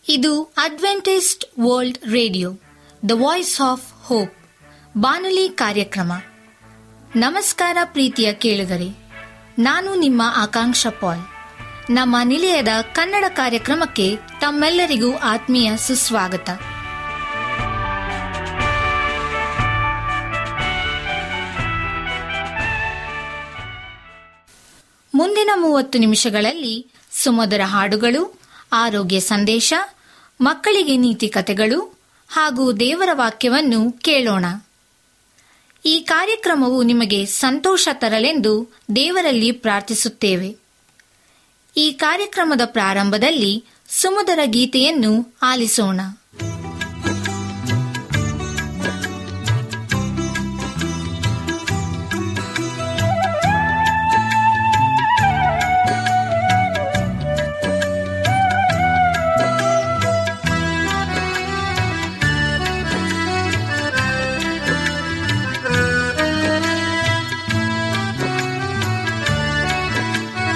ಇದು Adventist world radio the voice of hope ಬಾನುಲಿ ಕಾರ್ಯಕ್ರಮ ನಮಸ್ಕಾರ ಪ್ರೀತಿಯ ಕೇಳುಗರೆ ನಾನು ನಿಮ್ಮ ಆಕಾಂಕ್ಷ ಪಾಲ್ ನಮ್ಮ ನಿಲಯದ ಕನ್ನಡ ಕಾರ್ಯಕ್ರಮಕ್ಕೆ ತಮ್ಮೆಲ್ಲರಿಗೂ ಆತ್ಮೀಯ ಸುಸ್ವಾಗತ ಮುಂದಿನ ಮೂವತ್ತು ನಿಮಿಷಗಳಲ್ಲಿ ಸುಮಧುರ ಹಾಡುಗಳು ಆರೋಗ್ಯ ಸಂದೇಶ ಮಕ್ಕಳಿಗೆ ನೀತಿ ಕಥೆಗಳು ಹಾಗೂ ದೇವರ ವಾಕ್ಯವನ್ನು ಕೇಳೋಣ ಈ ಕಾರ್ಯಕ್ರಮವು ನಿಮಗೆ ಸಂತೋಷ ತರಲೆಂದು ದೇವರಲ್ಲಿ ಪ್ರಾರ್ಥಿಸುತ್ತೇವೆ ಈ ಕಾರ್ಯಕ್ರಮದ ಪ್ರಾರಂಭದಲ್ಲಿ ಸುಮಧುರ ಗೀತೆಯನ್ನು ಆಲಿಸೋಣ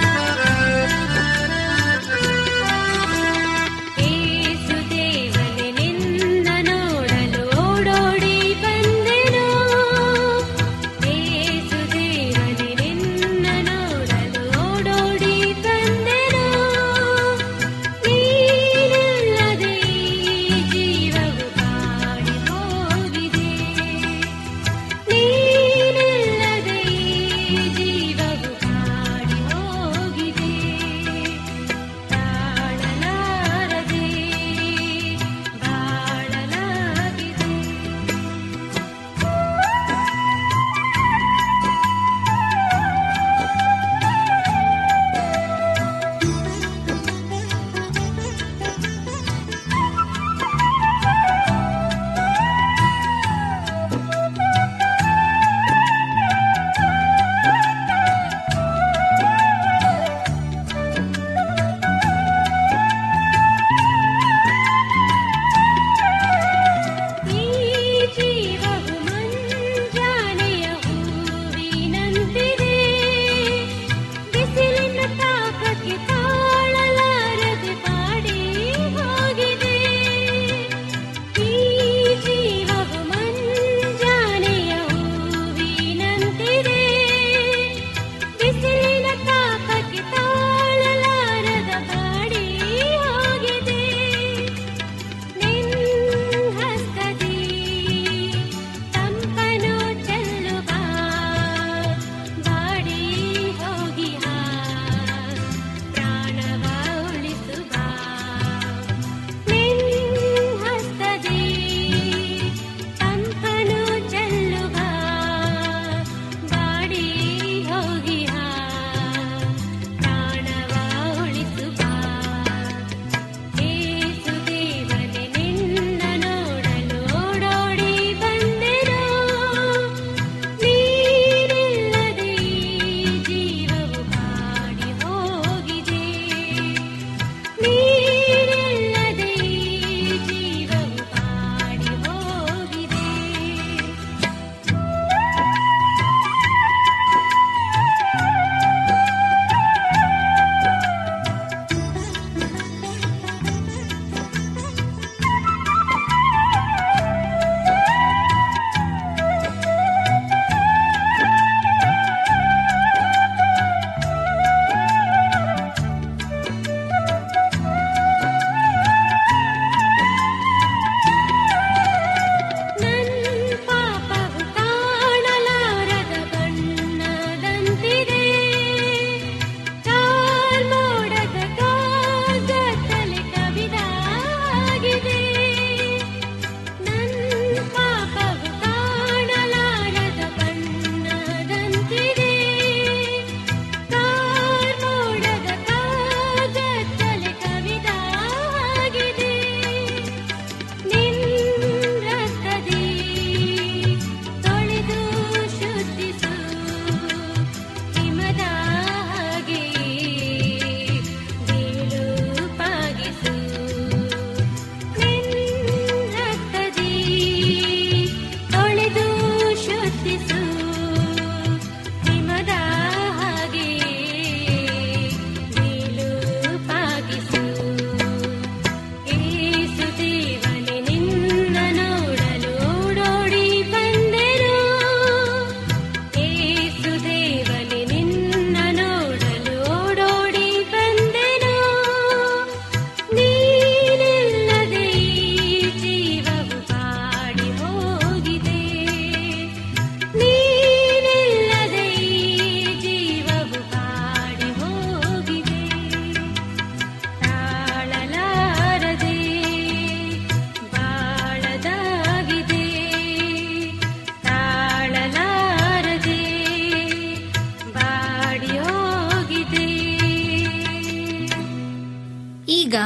ಏಸುದೇವನೇ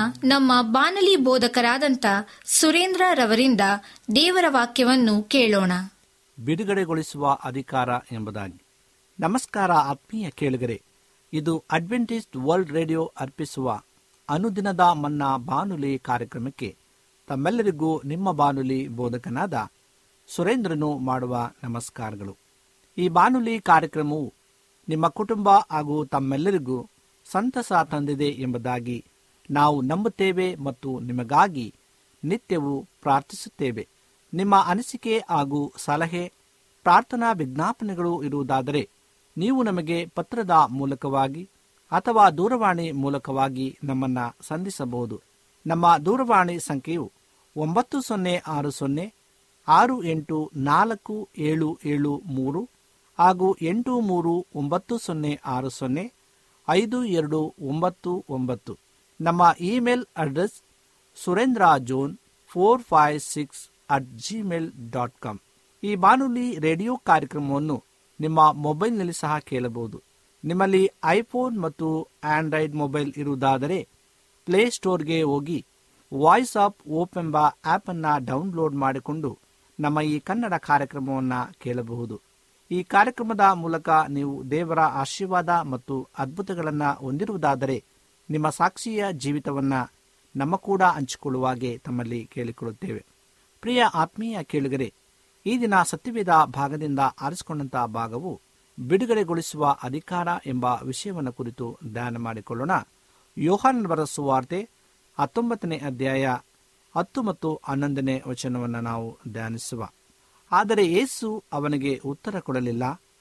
ನಮ್ಮ ಬಾನಲಿ ಬೋಧಕರಾದಂಥ ಸುರೇಂದ್ರ ರವರಿಂದ ದೇವರ ವಾಕ್ಯವನ್ನು ಕೇಳೋಣ ಬಿಡುಗಡೆಗೊಳಿಸುವ ಅಧಿಕಾರ ಎಂಬುದಾಗಿ ನಮಸ್ಕಾರ ಆತ್ಮೀಯ ಕೇಳುಗರೆ ಇದು ಅಡ್ವೆಂಟಿಸ್ಟ್ ವರ್ಲ್ಡ್ ರೇಡಿಯೋ ಅರ್ಪಿಸುವ ಅನುದಿನದ ಮನ್ನಾ ಬಾನುಲಿ ಕಾರ್ಯಕ್ರಮಕ್ಕೆ ತಮ್ಮೆಲ್ಲರಿಗೂ ನಿಮ್ಮ ಬಾನುಲಿ ಬೋಧಕನಾದ ಸುರೇಂದ್ರನು ಮಾಡುವ ನಮಸ್ಕಾರಗಳು ಈ ಬಾನುಲಿ ಕಾರ್ಯಕ್ರಮವು ನಿಮ್ಮ ಕುಟುಂಬ ಹಾಗೂ ತಮ್ಮೆಲ್ಲರಿಗೂ ಸಂತಸ ತಂದಿದೆ ಎಂಬುದಾಗಿ ನಾವು ನಂಬುತ್ತೇವೆ ಮತ್ತು ನಿಮಗಾಗಿ ನಿತ್ಯವೂ ಪ್ರಾರ್ಥಿಸುತ್ತೇವೆ ನಿಮ್ಮ ಅನಿಸಿಕೆ ಹಾಗೂ ಸಲಹೆ ಪ್ರಾರ್ಥನಾ ವಿಜ್ಞಾಪನೆಗಳು ಇರುವುದಾದರೆ ನೀವು ನಮಗೆ ಪತ್ರದ ಮೂಲಕವಾಗಿ ಅಥವಾ ದೂರವಾಣಿ ಮೂಲಕವಾಗಿ ನಮ್ಮನ್ನ ಸಂಧಿಸಬಹುದು ನಮ್ಮ ದೂರವಾಣಿ ಸಂಖ್ಯೆಯು ಒಂಬತ್ತು ಸೊನ್ನೆ ಆರು ಸೊನ್ನೆ ಆರು ಎಂಟು ನಾಲ್ಕು ಏಳು ಏಳು ಮೂರು ಹಾಗೂ ಎಂಟು ಮೂರು ಒಂಬತ್ತು ಸೊನ್ನೆ ಆರು ಸೊನ್ನೆ ಐದು ಎರಡು ಒಂಬತ್ತು ಒಂಬತ್ತು ನಮ್ಮ email address Surendra John four five six at Gmail dot com ಈ ಬಾನುಲಿ ರೇಡಿಯೋ ಕಾರ್ಯಕ್ರಮವನ್ನು ನಿಮ್ಮ ಮೊಬೈಲ್ನಲ್ಲಿ ಸಹ ಕೇಳಬಹುದು ನಿಮ್ಮಲ್ಲಿ ಐಫೋನ್ ಮತ್ತು ಆಂಡ್ರಾಯ್ಡ್ ಮೊಬೈಲ್ ಇರುವುದಾದರೆ ಪ್ಲೇಸ್ಟೋರ್ಗೆ ಹೋಗಿ ವಾಯ್ಸ್ ಆಫ್ ಓಪ್ ಎಂಬ ಆಪ್ ಅನ್ನ ಡೌನ್ಲೋಡ್ ಮಾಡಿಕೊಂಡು ನಮ್ಮ ಈ ಕನ್ನಡ ಕಾರ್ಯಕ್ರಮವನ್ನು ಕೇಳಬಹುದು ಈ ಕಾರ್ಯಕ್ರಮದ ಮೂಲಕ ನೀವು ದೇವರ ಆಶೀರ್ವಾದ ಮತ್ತು ಅದ್ಭುತಗಳನ್ನು ಹೊಂದಿರುವುದಾದರೆ ನಿಮ್ಮ ಸಾಕ್ಷಿಯ ಜೀವಿತವನ್ನ ನಮ್ಮ ಕೂಡ ಹಂಚಿಕೊಳ್ಳುವಾಗೆ ತಮ್ಮಲ್ಲಿ ಕೇಳಿಕೊಳ್ಳುತ್ತೇವೆ ಪ್ರಿಯ ಆತ್ಮೀಯ ಕೇಳುಗರೆ ಈ ದಿನ ಸತ್ಯವೇದ ಭಾಗದಿಂದ ಆರಿಸಿಕೊಂಡಂತಹ ಭಾಗವು ಬಿಡುಗಡೆಗೊಳಿಸುವ ಅಧಿಕಾರ ಎಂಬ ವಿಷಯವನ್ನು ಕುರಿತು ಧ್ಯಾನ ಮಾಡಿಕೊಳ್ಳೋಣ ಯೋಹಾನ್ ಬರ ಸುವಾರ್ತೆ ಹತ್ತೊಂಬತ್ತನೇ ಅಧ್ಯಾಯ ಹತ್ತು ಮತ್ತು ಹನ್ನೊಂದನೇ ವಚನವನ್ನು ನಾವು ಧ್ಯಾನಿಸುವ ಆದರೆ ಯೇಸು ಅವನಿಗೆ ಉತ್ತರ ಕೊಡಲಿಲ್ಲ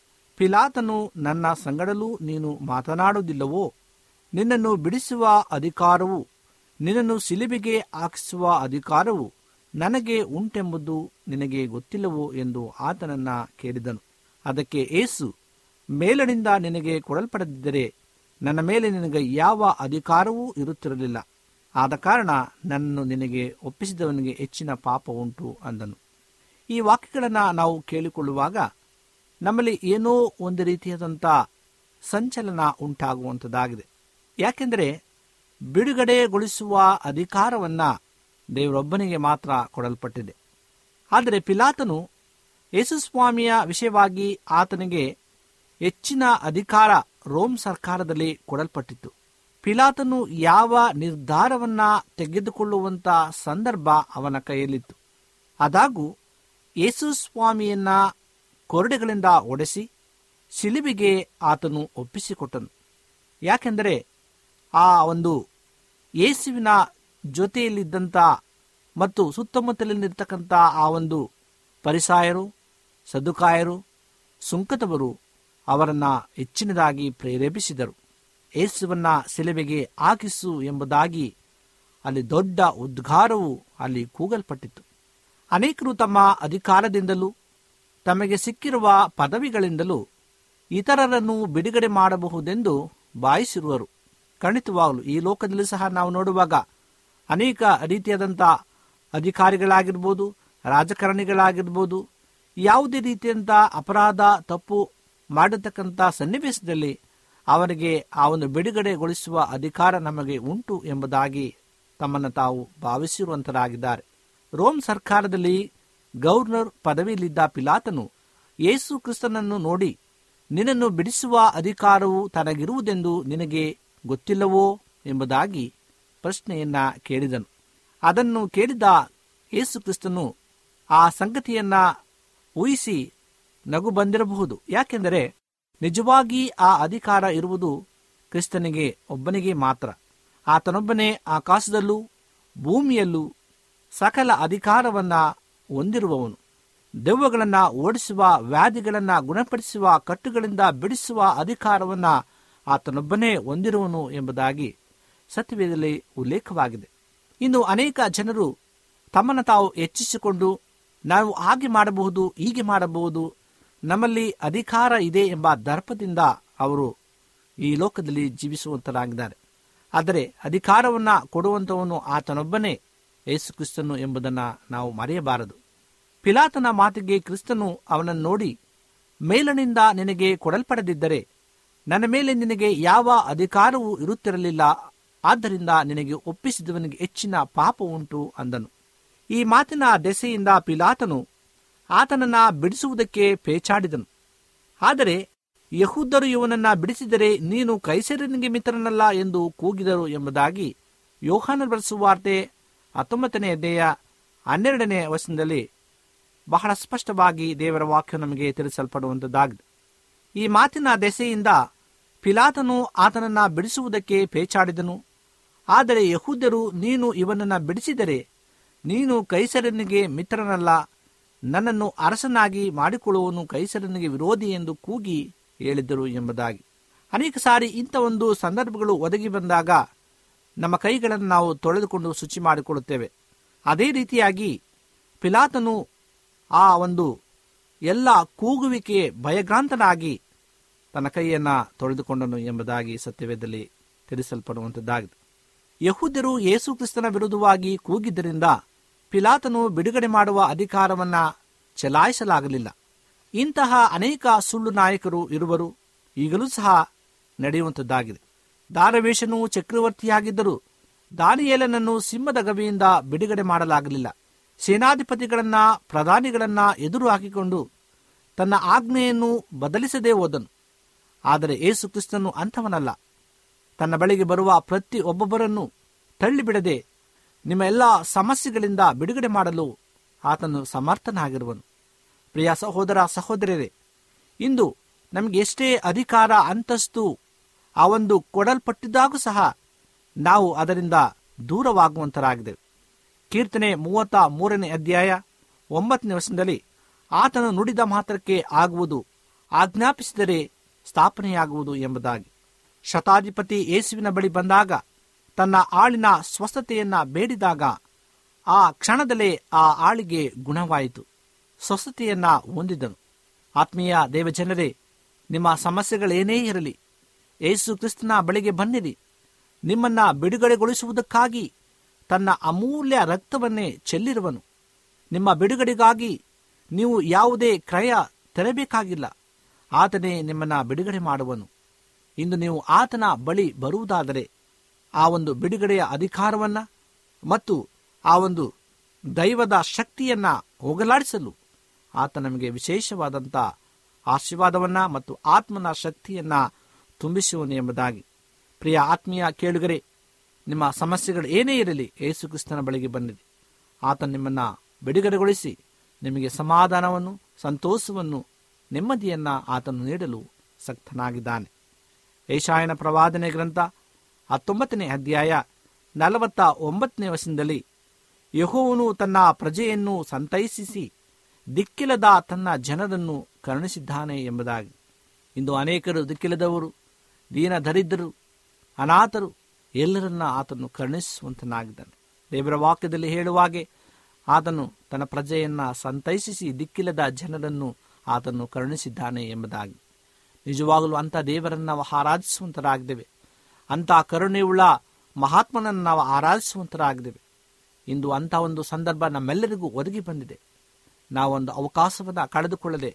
ಪಿಲಾತನು ನನ್ನ ಸಂಗಡಲೂ ನೀನು ಮಾತನಾಡುವುದಿಲ್ಲವೋ ನಿನ್ನನ್ನು ಬಿಡಿಸುವ ಅಧಿಕಾರವು ನಿನ್ನನ್ನು ಸಿಲಿಬಿಗೆ ಹಾಕಿಸುವ ಅಧಿಕಾರವು ನನಗೆ ಉಂಟೆಂಬುದು ನಿನಗೆ ಗೊತ್ತಿಲ್ಲವೋ ಎಂದು ಆತನನ್ನ ಕೇಳಿದನು ಅದಕ್ಕೆ ಏಸು ಮೇಲನಿಂದ ನಿನಗೆ ಕೊಡಲ್ಪಡದಿದ್ದರೆ ನನ್ನ ಮೇಲೆ ನಿನಗೆ ಯಾವ ಅಧಿಕಾರವೂ ಇರುತ್ತಿರಲಿಲ್ಲ ಆದ ಕಾರಣ ನನ್ನನ್ನು ನಿನಗೆ ಒಪ್ಪಿಸಿದವನಿಗೆ ಹೆಚ್ಚಿನ ಪಾಪ ಉಂಟು ಅಂದನು ಈ ವಾಕ್ಯಗಳನ್ನು ನಾವು ಕೇಳಿಕೊಳ್ಳುವಾಗ ನಮ್ಮಲ್ಲಿ ಏನೋ ಒಂದು ರೀತಿಯಾದಂಥ ಸಂಚಲನ ಉಂಟಾಗುವಂಥದ್ದಾಗಿದೆ ಯಾಕೆಂದರೆ ಬಿಡುಗಡೆಗೊಳಿಸುವ ಅಧಿಕಾರವನ್ನ ದೇವರೊಬ್ಬನಿಗೆ ಮಾತ್ರ ಕೊಡಲ್ಪಟ್ಟಿದೆ ಆದರೆ ಪಿಲಾತನು ಯೇಸುಸ್ವಾಮಿಯ ವಿಷಯವಾಗಿ ಆತನಿಗೆ ಹೆಚ್ಚಿನ ಅಧಿಕಾರ ರೋಮ್ ಸರ್ಕಾರದಲ್ಲಿ ಕೊಡಲ್ಪಟ್ಟಿತ್ತು ಪಿಲಾತನು ಯಾವ ನಿರ್ಧಾರವನ್ನ ತೆಗೆದುಕೊಳ್ಳುವಂತ ಸಂದರ್ಭ ಅವನ ಕೈಯಲ್ಲಿತ್ತು ಆದಾಗೂ ಯೇಸುಸ್ವಾಮಿಯನ್ನ ಕೊರಡೆಗಳಿಂದ ಒಡೆಸಿ ಶಿಲಿಬಿಗೆ ಆತನು ಒಪ್ಪಿಸಿಕೊಟ್ಟನು ಯಾಕೆಂದರೆ ಆ ಒಂದು ಯೇಸುವಿನ ಜೊತೆಯಲ್ಲಿದ್ದಂಥ ಮತ್ತು ಸುತ್ತಮುತ್ತಲಿನಲ್ಲಿರ್ತಕ್ಕಂಥ ಆ ಒಂದು ಪರಿಸಾಯರು ಸದುಕಾಯರು ಸುಂಕದವರು ಅವರನ್ನ ಹೆಚ್ಚಿನದಾಗಿ ಪ್ರೇರೇಪಿಸಿದರು ಯೇಸುವನ್ನ ಸಿಲುಬೆಗೆ ಹಾಕಿಸು ಎಂಬುದಾಗಿ ಅಲ್ಲಿ ದೊಡ್ಡ ಉದ್ಗಾರವು ಅಲ್ಲಿ ಕೂಗಲ್ಪಟ್ಟಿತು ಅನೇಕರು ತಮ್ಮ ಅಧಿಕಾರದಿಂದಲೂ ತಮಗೆ ಸಿಕ್ಕಿರುವ ಪದವಿಗಳಿಂದಲೂ ಇತರರನ್ನು ಬಿಡುಗಡೆ ಮಾಡಬಹುದೆಂದು ಭಾವಿಸಿರುವರು ಖಂಡಿತವಾಗಲು ಈ ಲೋಕದಲ್ಲಿ ಸಹ ನಾವು ನೋಡುವಾಗ ಅನೇಕ ರೀತಿಯಾದಂಥ ಅಧಿಕಾರಿಗಳಾಗಿರ್ಬೋದು ರಾಜಕಾರಣಿಗಳಾಗಿರ್ಬೋದು ಯಾವುದೇ ರೀತಿಯಂಥ ಅಪರಾಧ ತಪ್ಪು ಮಾಡತಕ್ಕಂಥ ಸನ್ನಿವೇಶದಲ್ಲಿ ಅವರಿಗೆ ಆ ಒಂದು ಬಿಡುಗಡೆಗೊಳಿಸುವ ಅಧಿಕಾರ ನಮಗೆ ಉಂಟು ಎಂಬುದಾಗಿ ತಮ್ಮನ್ನು ತಾವು ಭಾವಿಸಿರುವಂತರಾಗಿದ್ದಾರೆ ರೋಮ್ ಸರ್ಕಾರದಲ್ಲಿ ಗವರ್ನರ್ ಪದವಿಯಲ್ಲಿದ್ದ ಪಿಲಾತನು ಯೇಸು ಕ್ರಿಸ್ತನನ್ನು ನೋಡಿ ನಿನ್ನನ್ನು ಬಿಡಿಸುವ ಅಧಿಕಾರವು ತನಗಿರುವುದೆಂದು ನಿನಗೆ ಗೊತ್ತಿಲ್ಲವೋ ಎಂಬುದಾಗಿ ಪ್ರಶ್ನೆಯನ್ನ ಕೇಳಿದನು ಅದನ್ನು ಕೇಳಿದ ಯೇಸು ಕ್ರಿಸ್ತನು ಆ ಸಂಗತಿಯನ್ನ ಊಹಿಸಿ ನಗು ಬಂದಿರಬಹುದು ಯಾಕೆಂದರೆ ನಿಜವಾಗಿ ಆ ಅಧಿಕಾರ ಇರುವುದು ಕ್ರಿಸ್ತನಿಗೆ ಒಬ್ಬನಿಗೆ ಮಾತ್ರ ಆತನೊಬ್ಬನೇ ಆಕಾಶದಲ್ಲೂ ಭೂಮಿಯಲ್ಲೂ ಸಕಲ ಅಧಿಕಾರವನ್ನ ಹೊಂದಿರುವವನು ದೆವ್ವಗಳನ್ನ ಓಡಿಸುವ ವ್ಯಾಧಿಗಳನ್ನ ಗುಣಪಡಿಸುವ ಕಟ್ಟುಗಳಿಂದ ಬಿಡಿಸುವ ಅಧಿಕಾರವನ್ನ ಆತನೊಬ್ಬನೇ ಹೊಂದಿರುವನು ಎಂಬುದಾಗಿ ಸತ್ಯವೇದದಲ್ಲಿ ಉಲ್ಲೇಖವಾಗಿದೆ ಇನ್ನು ಅನೇಕ ಜನರು ತಮ್ಮನ್ನು ತಾವು ಹೆಚ್ಚಿಸಿಕೊಂಡು ನಾವು ಹಾಗೆ ಮಾಡಬಹುದು ಹೀಗೆ ಮಾಡಬಹುದು ನಮ್ಮಲ್ಲಿ ಅಧಿಕಾರ ಇದೆ ಎಂಬ ದರ್ಪದಿಂದ ಅವರು ಈ ಲೋಕದಲ್ಲಿ ಜೀವಿಸುವಂತರಾಗಿದ್ದಾರೆ ಆದರೆ ಅಧಿಕಾರವನ್ನ ಕೊಡುವಂತವನು ಆತನೊಬ್ಬನೇ ಯೇಸು ಕ್ರಿಸ್ತನು ಎಂಬುದನ್ನು ನಾವು ಮರೆಯಬಾರದು ಪಿಲಾತನ ಮಾತಿಗೆ ಕ್ರಿಸ್ತನು ಅವನನ್ನು ನೋಡಿ ಮೇಲನಿಂದ ನಿನಗೆ ಕೊಡಲ್ಪಡದಿದ್ದರೆ ನನ್ನ ಮೇಲೆ ನಿನಗೆ ಯಾವ ಅಧಿಕಾರವೂ ಇರುತ್ತಿರಲಿಲ್ಲ ಆದ್ದರಿಂದ ನಿನಗೆ ಒಪ್ಪಿಸಿದವನಿಗೆ ಹೆಚ್ಚಿನ ಪಾಪ ಉಂಟು ಅಂದನು ಈ ಮಾತಿನ ದೆಸೆಯಿಂದ ಪಿಲಾತನು ಆತನನ್ನ ಬಿಡಿಸುವುದಕ್ಕೆ ಪೇಚಾಡಿದನು ಆದರೆ ಯಹೂದರು ಇವನನ್ನ ಬಿಡಿಸಿದರೆ ನೀನು ಕೈಸರನಿಗೆ ಮಿತ್ರನಲ್ಲ ಎಂದು ಕೂಗಿದರು ಎಂಬುದಾಗಿ ಯೋಹಾನ ಬರೆಸುವಾರ್ತೆ ಹತ್ತೊಂಬತ್ತನೇ ಅಧ್ಯಾಯ ಹನ್ನೆರಡನೇ ವಚನದಲ್ಲಿ ಬಹಳ ಸ್ಪಷ್ಟವಾಗಿ ದೇವರ ವಾಕ್ಯ ನಮಗೆ ತಿಳಿಸಲ್ಪಡುವಂಥದ್ದಾಗಿದೆ ಈ ಮಾತಿನ ದೆಸೆಯಿಂದ ಪಿಲಾತನು ಆತನನ್ನ ಬಿಡಿಸುವುದಕ್ಕೆ ಪೇಚಾಡಿದನು ಆದರೆ ಯಹೂದ್ಯರು ನೀನು ಇವನನ್ನ ಬಿಡಿಸಿದರೆ ನೀನು ಕೈಸರನಿಗೆ ಮಿತ್ರನಲ್ಲ ನನ್ನನ್ನು ಅರಸನಾಗಿ ಮಾಡಿಕೊಳ್ಳುವನು ಕೈಸರನಿಗೆ ವಿರೋಧಿ ಎಂದು ಕೂಗಿ ಹೇಳಿದ್ದರು ಎಂಬುದಾಗಿ ಅನೇಕ ಸಾರಿ ಇಂಥ ಒಂದು ಸಂದರ್ಭಗಳು ಒದಗಿ ಬಂದಾಗ ನಮ್ಮ ಕೈಗಳನ್ನು ನಾವು ತೊಳೆದುಕೊಂಡು ಶುಚಿ ಮಾಡಿಕೊಳ್ಳುತ್ತೇವೆ ಅದೇ ರೀತಿಯಾಗಿ ಪಿಲಾತನು ಆ ಒಂದು ಎಲ್ಲ ಕೂಗುವಿಕೆ ಭಯಗ್ರಾಂತನಾಗಿ ತನ್ನ ಕೈಯನ್ನ ತೊಳೆದುಕೊಂಡನು ಎಂಬುದಾಗಿ ಸತ್ಯವೇದಲ್ಲಿ ತಿಳಿಸಲ್ಪಡುವಂಥದ್ದಾಗಿದೆ ಯಹೂದ್ಯರು ಯೇಸು ಕ್ರಿಸ್ತನ ವಿರುದ್ಧವಾಗಿ ಕೂಗಿದ್ದರಿಂದ ಪಿಲಾತನು ಬಿಡುಗಡೆ ಮಾಡುವ ಅಧಿಕಾರವನ್ನ ಚಲಾಯಿಸಲಾಗಲಿಲ್ಲ ಇಂತಹ ಅನೇಕ ಸುಳ್ಳು ನಾಯಕರು ಇರುವರು ಈಗಲೂ ಸಹ ನಡೆಯುವಂಥದ್ದಾಗಿದೆ ದಾರವೇಶನು ಚಕ್ರವರ್ತಿಯಾಗಿದ್ದರು ದಾನಿಯೇಲನನ್ನು ಸಿಂಹದ ಗವಿಯಿಂದ ಬಿಡುಗಡೆ ಮಾಡಲಾಗಲಿಲ್ಲ ಸೇನಾಧಿಪತಿಗಳನ್ನ ಪ್ರಧಾನಿಗಳನ್ನ ಎದುರು ಹಾಕಿಕೊಂಡು ತನ್ನ ಆಜ್ಞೆಯನ್ನು ಬದಲಿಸದೇ ಹೋದನು ಆದರೆ ಏಸು ಕ್ರಿಸ್ತನು ಅಂಥವನಲ್ಲ ತನ್ನ ಬಳಿಗೆ ಬರುವ ಪ್ರತಿ ಒಬ್ಬೊಬ್ಬರನ್ನು ತಳ್ಳಿಬಿಡದೆ ನಿಮ್ಮ ಎಲ್ಲ ಸಮಸ್ಯೆಗಳಿಂದ ಬಿಡುಗಡೆ ಮಾಡಲು ಆತನು ಸಮರ್ಥನಾಗಿರುವನು ಪ್ರಿಯ ಸಹೋದರ ಸಹೋದರರೇ ಇಂದು ನಮಗೆ ಎಷ್ಟೇ ಅಧಿಕಾರ ಅಂತಸ್ತು ಆ ಒಂದು ಕೊಡಲ್ಪಟ್ಟಿದ್ದಾಗೂ ಸಹ ನಾವು ಅದರಿಂದ ದೂರವಾಗುವಂತರಾಗಿದ್ದೇವೆ ಕೀರ್ತನೆ ಮೂವತ್ತ ಮೂರನೇ ಅಧ್ಯಾಯ ಒಂಬತ್ತನೇ ವರ್ಷದಲ್ಲಿ ಆತನು ನುಡಿದ ಮಾತ್ರಕ್ಕೆ ಆಗುವುದು ಆಜ್ಞಾಪಿಸಿದರೆ ಸ್ಥಾಪನೆಯಾಗುವುದು ಎಂಬುದಾಗಿ ಶತಾಧಿಪತಿ ಯೇಸುವಿನ ಬಳಿ ಬಂದಾಗ ತನ್ನ ಆಳಿನ ಸ್ವಸ್ಥತೆಯನ್ನ ಬೇಡಿದಾಗ ಆ ಕ್ಷಣದಲ್ಲೇ ಆ ಆಳಿಗೆ ಗುಣವಾಯಿತು ಸ್ವಸ್ಥತೆಯನ್ನ ಹೊಂದಿದನು ಆತ್ಮೀಯ ದೇವಜನರೇ ನಿಮ್ಮ ಸಮಸ್ಯೆಗಳೇನೇ ಇರಲಿ ಯೇಸು ಕ್ರಿಸ್ತನ ಬಳಿಗೆ ಬನ್ನಿರಿ ನಿಮ್ಮನ್ನ ಬಿಡುಗಡೆಗೊಳಿಸುವುದಕ್ಕಾಗಿ ತನ್ನ ಅಮೂಲ್ಯ ರಕ್ತವನ್ನೇ ಚೆಲ್ಲಿರುವನು ನಿಮ್ಮ ಬಿಡುಗಡೆಗಾಗಿ ನೀವು ಯಾವುದೇ ಕ್ರಯ ತೆರಬೇಕಾಗಿಲ್ಲ ಆತನೇ ನಿಮ್ಮನ್ನ ಬಿಡುಗಡೆ ಮಾಡುವನು ಇಂದು ನೀವು ಆತನ ಬಳಿ ಬರುವುದಾದರೆ ಆ ಒಂದು ಬಿಡುಗಡೆಯ ಅಧಿಕಾರವನ್ನ ಮತ್ತು ಆ ಒಂದು ದೈವದ ಶಕ್ತಿಯನ್ನ ಹೋಗಲಾಡಿಸಲು ಆತ ನಮಗೆ ವಿಶೇಷವಾದಂಥ ಆಶೀರ್ವಾದವನ್ನ ಮತ್ತು ಆತ್ಮನ ಶಕ್ತಿಯನ್ನ ತುಂಬಿಸುವನು ಎಂಬುದಾಗಿ ಪ್ರಿಯ ಆತ್ಮೀಯ ಕೇಳುಗರೆ ನಿಮ್ಮ ಸಮಸ್ಯೆಗಳು ಏನೇ ಇರಲಿ ಯೇಸು ಕ್ರಿಸ್ತನ ಬಳಿಗೆ ಬಂದಿದೆ ಆತ ನಿಮ್ಮನ್ನ ಬಿಡುಗಡೆಗೊಳಿಸಿ ನಿಮಗೆ ಸಮಾಧಾನವನ್ನು ಸಂತೋಷವನ್ನು ನೆಮ್ಮದಿಯನ್ನ ಆತನು ನೀಡಲು ಸಕ್ತನಾಗಿದ್ದಾನೆ ಏಷಾಯನ ಪ್ರವಾದನೆ ಗ್ರಂಥ ಹತ್ತೊಂಬತ್ತನೇ ಅಧ್ಯಾಯ ನಲವತ್ತ ಒಂಬತ್ತನೇ ವಶದಲ್ಲಿ ಯಹೋವನು ತನ್ನ ಪ್ರಜೆಯನ್ನು ಸಂತೈಸಿಸಿ ದಿಕ್ಕಿಲ್ಲದ ತನ್ನ ಜನರನ್ನು ಕರುಣಿಸಿದ್ದಾನೆ ಎಂಬುದಾಗಿ ಇಂದು ಅನೇಕರು ದಿಕ್ಕಿಲ್ಲದವರು ದೀನ ದರಿದ್ರರು ಅನಾಥರು ಎಲ್ಲರನ್ನ ಆತನು ಕರುಣಿಸುವಂತನಾಗಿದ್ದಾನೆ ದೇವರ ವಾಕ್ಯದಲ್ಲಿ ಹೇಳುವಾಗೆ ಆತನು ತನ್ನ ಪ್ರಜೆಯನ್ನ ಸಂತೈಸಿಸಿ ದಿಕ್ಕಿಲ್ಲದ ಜನರನ್ನು ಆತನು ಕರುಣಿಸಿದ್ದಾನೆ ಎಂಬುದಾಗಿ ನಿಜವಾಗಲೂ ಅಂಥ ದೇವರನ್ನು ನಾವು ಆರಾಧಿಸುವಂತರಾಗಿದ್ದೇವೆ ಅಂಥ ಕರುಣೆಯುಳ್ಳ ಮಹಾತ್ಮನನ್ನು ನಾವು ಆರಾಧಿಸುವಂತರಾಗಿದ್ದೇವೆ ಇಂದು ಅಂಥ ಒಂದು ಸಂದರ್ಭ ನಮ್ಮೆಲ್ಲರಿಗೂ ಒದಗಿ ಬಂದಿದೆ ನಾವೊಂದು ಅವಕಾಶವನ್ನು ಕಳೆದುಕೊಳ್ಳದೆ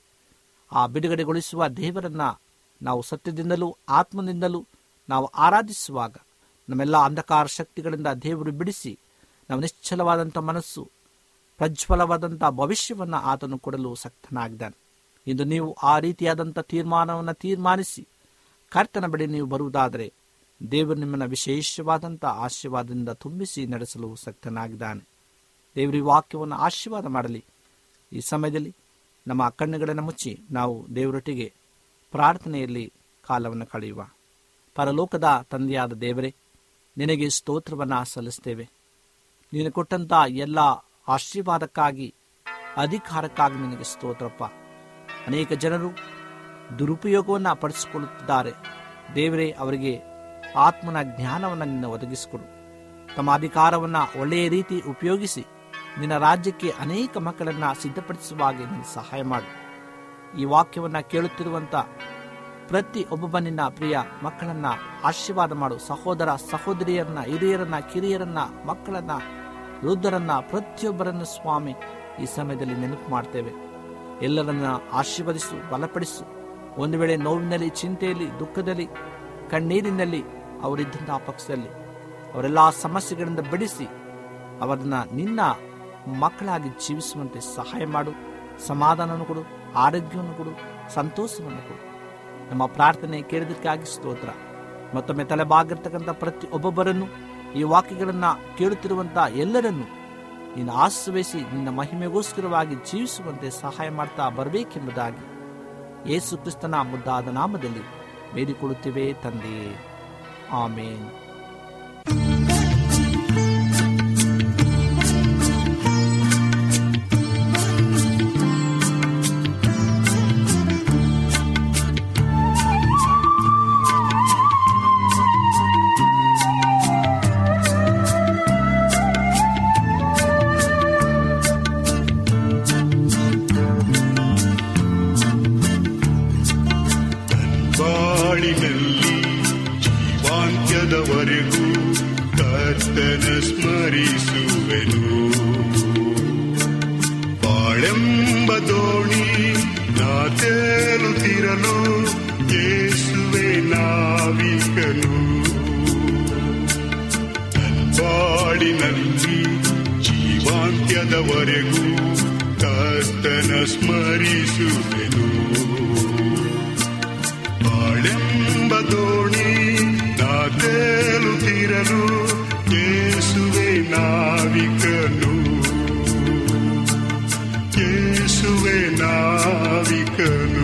ಆ ಬಿಡುಗಡೆಗೊಳಿಸುವ ದೇವರನ್ನ ನಾವು ಸತ್ಯದಿಂದಲೂ ಆತ್ಮದಿಂದಲೂ ನಾವು ಆರಾಧಿಸುವಾಗ ನಮ್ಮೆಲ್ಲ ಅಂಧಕಾರ ಶಕ್ತಿಗಳಿಂದ ದೇವರು ಬಿಡಿಸಿ ನಾವು ನಿಶ್ಚಲವಾದಂಥ ಮನಸ್ಸು ಪ್ರಜ್ವಲವಾದಂಥ ಭವಿಷ್ಯವನ್ನು ಆತನು ಕೊಡಲು ಸಕ್ತನಾಗಿದ್ದಾನೆ ಇಂದು ನೀವು ಆ ರೀತಿಯಾದಂಥ ತೀರ್ಮಾನವನ್ನು ತೀರ್ಮಾನಿಸಿ ಕರ್ತನ ಬಳಿ ನೀವು ಬರುವುದಾದರೆ ದೇವರು ನಿಮ್ಮನ್ನು ವಿಶೇಷವಾದಂಥ ಆಶೀರ್ವಾದದಿಂದ ತುಂಬಿಸಿ ನಡೆಸಲು ಸಕ್ತನಾಗಿದ್ದಾನೆ ದೇವರ ಈ ವಾಕ್ಯವನ್ನು ಆಶೀರ್ವಾದ ಮಾಡಲಿ ಈ ಸಮಯದಲ್ಲಿ ನಮ್ಮ ಕಣ್ಣುಗಳನ್ನು ಮುಚ್ಚಿ ನಾವು ದೇವರೊಟ್ಟಿಗೆ ಪ್ರಾರ್ಥನೆಯಲ್ಲಿ ಕಾಲವನ್ನು ಕಳೆಯುವ ಪರಲೋಕದ ತಂದೆಯಾದ ದೇವರೇ ನಿನಗೆ ಸ್ತೋತ್ರವನ್ನು ಸಲ್ಲಿಸ್ತೇವೆ ನೀನು ಕೊಟ್ಟಂತ ಎಲ್ಲ ಆಶೀರ್ವಾದಕ್ಕಾಗಿ ಅಧಿಕಾರಕ್ಕಾಗಿ ನಿನಗೆ ಸ್ತೋತ್ರಪ್ಪ ಅನೇಕ ಜನರು ದುರುಪಯೋಗವನ್ನು ಪಡಿಸಿಕೊಳ್ಳುತ್ತಿದ್ದಾರೆ ದೇವರೇ ಅವರಿಗೆ ಆತ್ಮನ ಜ್ಞಾನವನ್ನು ನಿನ್ನ ಒದಗಿಸಿಕೊಡು ತಮ್ಮ ಅಧಿಕಾರವನ್ನು ಒಳ್ಳೆಯ ರೀತಿ ಉಪಯೋಗಿಸಿ ನಿನ್ನ ರಾಜ್ಯಕ್ಕೆ ಅನೇಕ ಮಕ್ಕಳನ್ನ ಸಿದ್ಧಪಡಿಸುವ ಹಾಗೆ ನಿನ್ನ ಸಹಾಯ ಮಾಡು ಈ ವಾಕ್ಯವನ್ನ ಕೇಳುತ್ತಿರುವಂತ ಪ್ರತಿ ಒಬ್ಬೊಬ್ಬ ನಿನ್ನ ಪ್ರಿಯ ಮಕ್ಕಳನ್ನ ಆಶೀರ್ವಾದ ಮಾಡು ಸಹೋದರ ಸಹೋದರಿಯರನ್ನ ಹಿರಿಯರನ್ನ ಕಿರಿಯರನ್ನ ಮಕ್ಕಳನ್ನ ವೃದ್ಧರನ್ನ ಪ್ರತಿಯೊಬ್ಬರನ್ನು ಸ್ವಾಮಿ ಈ ಸಮಯದಲ್ಲಿ ನೆನಪು ಮಾಡ್ತೇವೆ ಎಲ್ಲರನ್ನ ಆಶೀರ್ವದಿಸು ಬಲಪಡಿಸು ಒಂದು ವೇಳೆ ನೋವಿನಲ್ಲಿ ಚಿಂತೆಯಲ್ಲಿ ದುಃಖದಲ್ಲಿ ಕಣ್ಣೀರಿನಲ್ಲಿ ಅವರಿದ್ದಂತಹ ಪಕ್ಷದಲ್ಲಿ ಅವರೆಲ್ಲ ಸಮಸ್ಯೆಗಳಿಂದ ಬಿಡಿಸಿ ಅವರನ್ನ ನಿನ್ನ ಮಕ್ಕಳಾಗಿ ಜೀವಿಸುವಂತೆ ಸಹಾಯ ಮಾಡು ಸಮಾಧಾನವನ್ನು ಕೊಡು ಆರೋಗ್ಯವನ್ನು ಕೊಡು ಸಂತೋಷವನ್ನು ಕೊಡು ನಮ್ಮ ಪ್ರಾರ್ಥನೆ ಕೇಳಿದಕ್ಕಾಗಿ ಸ್ತೋತ್ರ ಮತ್ತೊಮ್ಮೆ ತಲೆಬಾಗಿರ್ತಕ್ಕಂಥ ಪ್ರತಿ ಒಬ್ಬೊಬ್ಬರನ್ನು ಈ ವಾಕ್ಯಗಳನ್ನ ಕೇಳುತ್ತಿರುವಂತ ಎಲ್ಲರನ್ನು ನೀನು ಆಶ್ರಯಿಸಿ ನಿನ್ನ ಮಹಿಮೆಗೋಸ್ಕರವಾಗಿ ಜೀವಿಸುವಂತೆ ಸಹಾಯ ಮಾಡ್ತಾ ಬರಬೇಕೆಂಬುದಾಗಿ ಯೇಸು ಕ್ರಿಸ್ತನ ಮುದ್ದಾದ ನಾಮದಲ್ಲಿ ಬೇಡಿಕೊಳ್ಳುತ್ತೇವೆ ತಂದೆಯೇ ಆಮೇನ್ ಬಾಳಿನಲ್ಲಿ ಜೀವಾಂತ್ಯದವರೆಗೂ ಕರ್ತನ ಸ್ಮರಿಸುವೆನು ಬಾಳೆಂಬ ದೋಣಿ ನಾ ತೇಲುತ್ತಿರಲು ಯೇಸುವೆ ನಾವಿಕನು ಬಾಳಿನಲ್ಲಿ ಜೀವಾಂತ್ಯದವರೆಗೂ ಕರ್ತನ ಸ್ಮರಿಸುವೆನು ಬಾಳೆಂಬ ದೋಣಿ ನಾ ತೇಲುತ್ತಿರಲು ಯೇಸುವೆ ನಾವಿಕನು ಯೇಸುವೆ ನಾವಿಕನು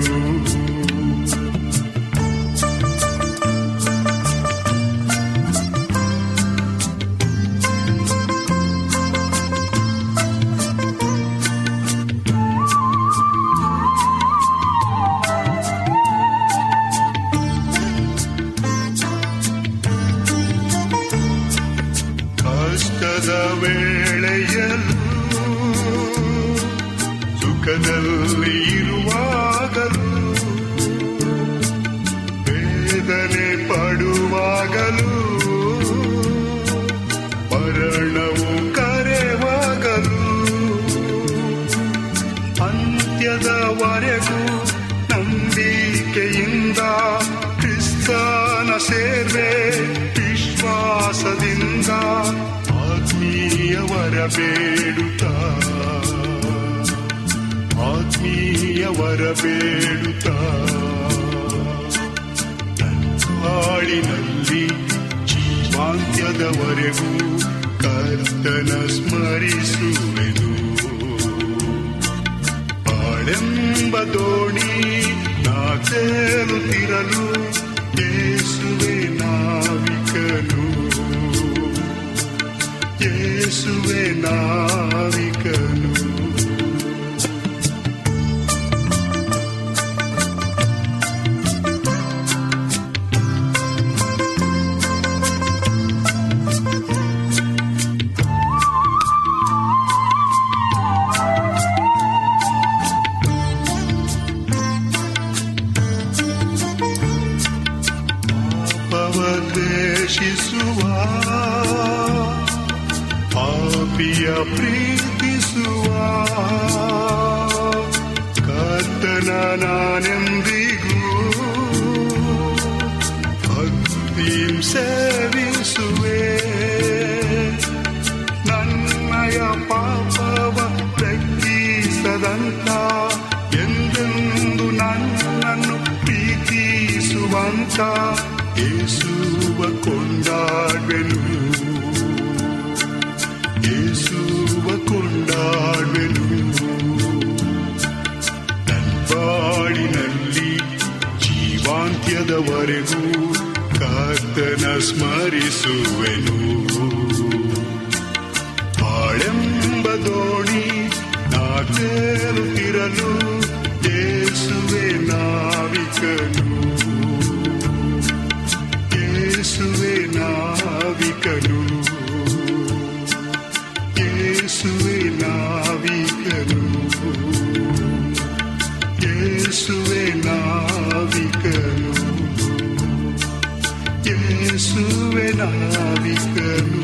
ಕಷ್ಟದ ವೇಳೆಯಲ್ಲೂ ಸುಖದಲ್ಲಿ ಇರುವಾಗಲೂ ವೇದನೆ ಪಡುವಾಗಲೂ ಮರಣವು ಕರೆವಾಗಲೂ ಅಂತ್ಯದವರೆಗೂ ನಂಬಿಕೆಯಿಂದ ಕ್ರಿಸ್ತನ ಸೇವೆ ವಿಶ್ವಾಸದಿಂದ ಆತ್ಮೀಯವರ ಬೇಡುತ್ತಾ ಆತ್ಮೀಯವರ ಬೇಡುತ್ತಾ ಹಾಡಿನಲ್ಲಿ ಜೀವಾಂತ್ಯದವರೆಗೂ ಕರ್ತನ ಸ್ಮರಿಸುವೆನು ಬಾಳೆಂಬ ದೋಣಿ ನಾ ತೇಲುತ್ತಿರಲು ಯೇಸುವೆ ನಾವಿಕನು ಯೇಸುವೆ ನಾವಿಕನು ಪವದ್ವೇಷಿಸುವ ಪಾಪಿಯ ಪ್ರೀತಿಸುವ ಕರ್ತನ ನಾನೆಂದಿಗೂ ಭಕ್ತಿಂ ಸೇವಿಸುವೆ ನನ್ನಯ ಪಾಪವ ತಗ್ಗಿಸದಂತ ಎಂದೆಂದು ನನ್ನನ್ನು ಪ್ರೀತಿಸುವಂತ ಯೇಸುವ ಕೊಂಡಾಡ್ವೆನು ಯೇಸುವ ಕೊಂಡಾಡ್ವೆನು ನನ್ಬಾಳಿನಲ್ಲಿ ಜೀವಾಂತ್ಯದವರೆಗೂ ಕರ್ತನ ಸ್ಮರಿಸುವೆನು ಬಾಳೆಂಬ ದೋಣಿ ನಾ ತೇಲುತ್ತಿರಲು ಯೇಸುವೆ ನಾವಿಕನು ಯೇಸುವೆ ನಾವಿಕನು ಯೇಸುವೆ ನಾವಿಕನು ಯೇಸುವೆ ನಾವಿಕನು ಯೇಸುವೆ ನಾವಿಕನು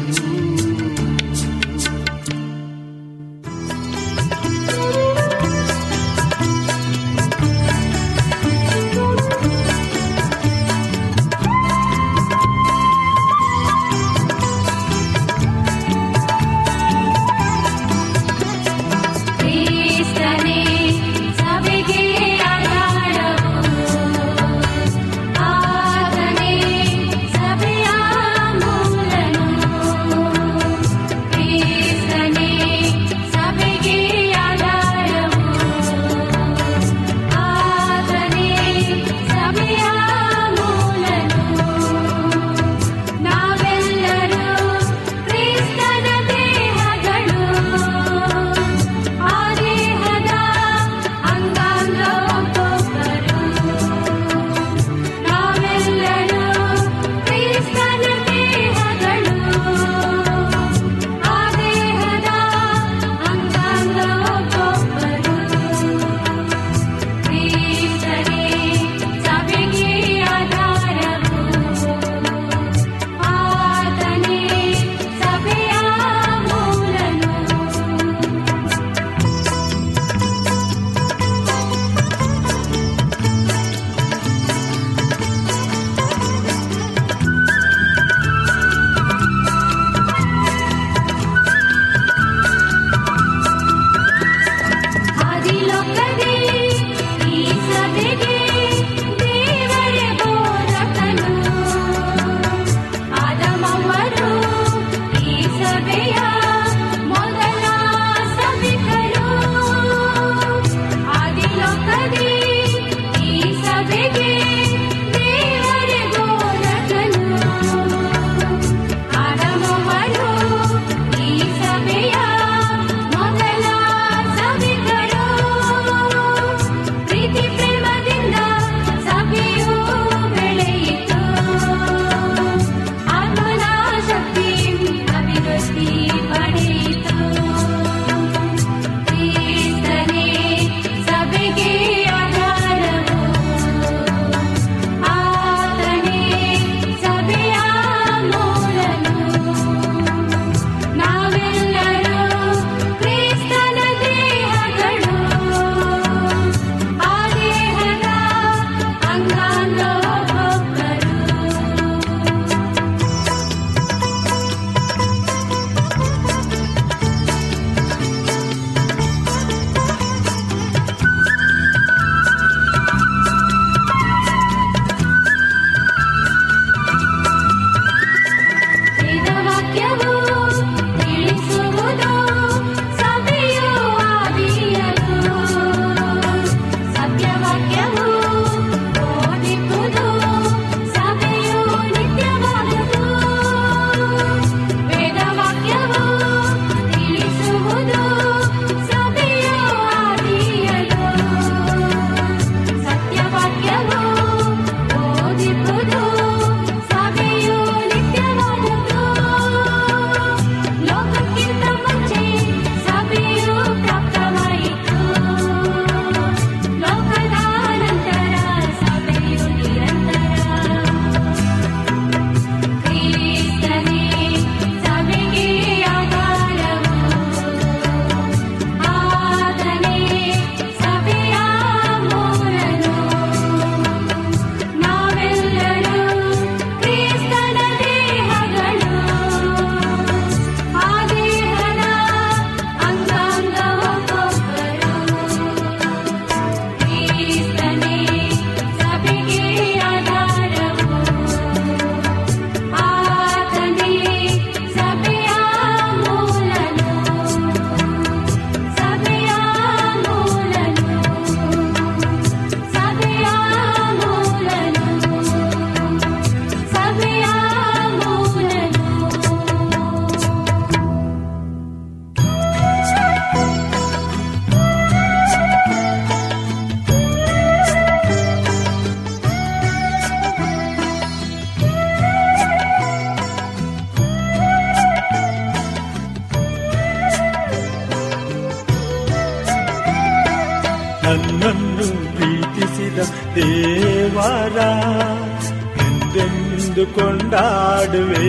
ನನ್ನನ್ನು ಪ್ರೀತಿಸಿದ ದೇವರ ಎಂದೆಂದು ಕೊಂಡಾಡುವೆ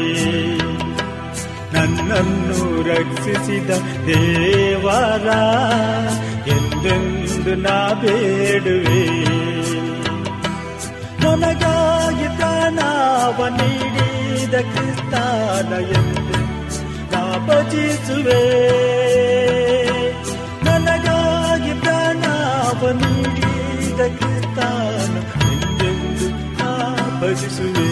ನನ್ನನ್ನು ರಕ್ಷಿಸಿದ ದೇವರ ಎಂದೆಂದು ನಾ ಬೇಡುವೆ ನನಗಾಗಿ ಪ್ರಾಣವ ನೀಡಿದ ಕ್ರಿಸ್ತಾನ ಎಂದು ನಾ ಭಜಿಸುವೆ ನನಗಾಗಿ ಪ್ರಾಣವ ನೀಡಿದ ಕ್ರಿಸ್ತಾನ ಎಂದೆಂದು ನಾ ಭಜಿಸುವೆ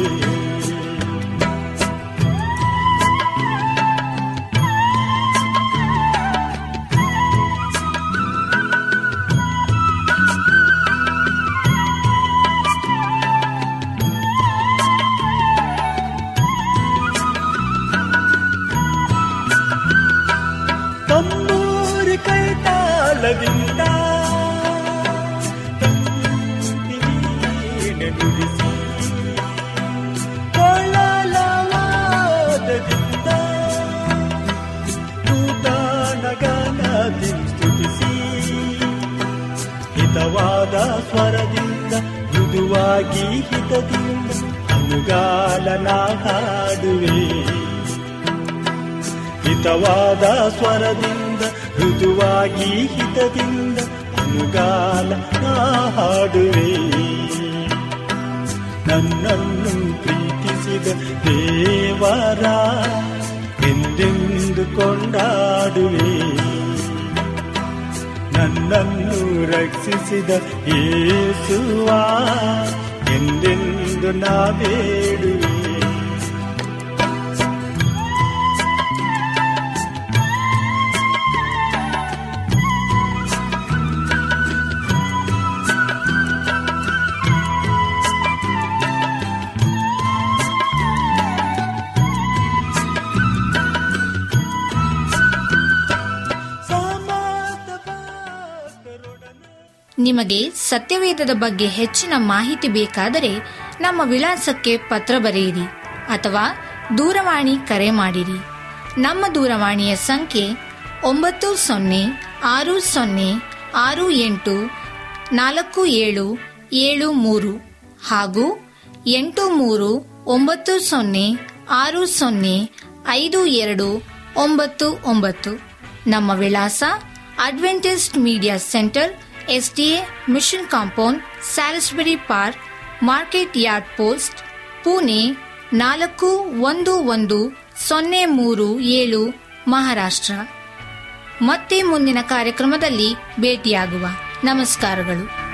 ತಂಬೂರಿ ಕೈ ತಾಳದಿಂದ ತಂತಿವೀಣೆ ನುಡಿಸಿ ಕೊಳ್ಳಲವಾದದಿಂದ ನೂತನ ಗಾನದಿ ಸ್ತುತಿಸಿ ಹಿತವಾದ ಸ್ವರದಿಂದ ಮೃದುವಾಗಿ ಹಿತದಿಂದ ಅನುಗಾಲನ ಹಾಡುವೆ ಹಿತವಾದ ಸ್ವರದಿಂದ ಮೃದುವಾಗಿ ಹಿತದಿಂದ ಅನುಗಾಲ ನಾ ಹಾಡುವೆ ನನ್ನನ್ನು ಪ್ರೀತಿಸಿದ ದೇವರ ಎಂದೆಂದು ಕೊಂಡಾಡುವೆ ನನ್ನನ್ನು ರಕ್ಷಿಸಿದ ಯೇಸುವ ಎಂದೆಂದು ನಾ ಬೇಡುವೆ ಸಮಸ್ತ ಭಕ್ತರೊಡನೆ ನಿಮಗೆ ಸತ್ಯವೇದದ ಬಗ್ಗೆ ಹೆಚ್ಚಿನ ಮಾಹಿತಿ ಬೇಕಾದರೆ ನಮ್ಮ ವಿಳಾಸಕ್ಕೆ ಪತ್ರ ಬರೆಯಿರಿ ಅಥವಾ ದೂರವಾಣಿ ಕರೆ ಮಾಡಿರಿ ನಮ್ಮ ದೂರವಾಣಿಯ ಸಂಖ್ಯೆ ಒಂಬತ್ತು ಸೊನ್ನೆ ಆರು ಸೊನ್ನೆ ಆರು ಎಂಟು ನಾಲ್ಕು ಏಳು ಏಳು ಮೂರು ಹಾಗೂ ಎಂಟು ಮೂರು ಒಂಬತ್ತು ಸೊನ್ನೆ ಆರು ಸೊನ್ನೆ ಐದು ಎರಡು ಒಂಬತ್ತು ಒಂಬತ್ತು ನಮ್ಮ ವಿಳಾಸ Adventist media centre SDA mission compound Salisbury Park market yard post Pune ನಾಲ್ಕು ಒಂದು ಒಂದು ಸೊನ್ನೆ ಮೂರು ಏಳು ಮಹಾರಾಷ್ಟ್ರ ಮತ್ತೆ ಮುಂದಿನ ಕಾರ್ಯಕ್ರಮದಲ್ಲಿ ಭೇಟಿಯಾಗುವ ನಮಸ್ಕಾರಗಳು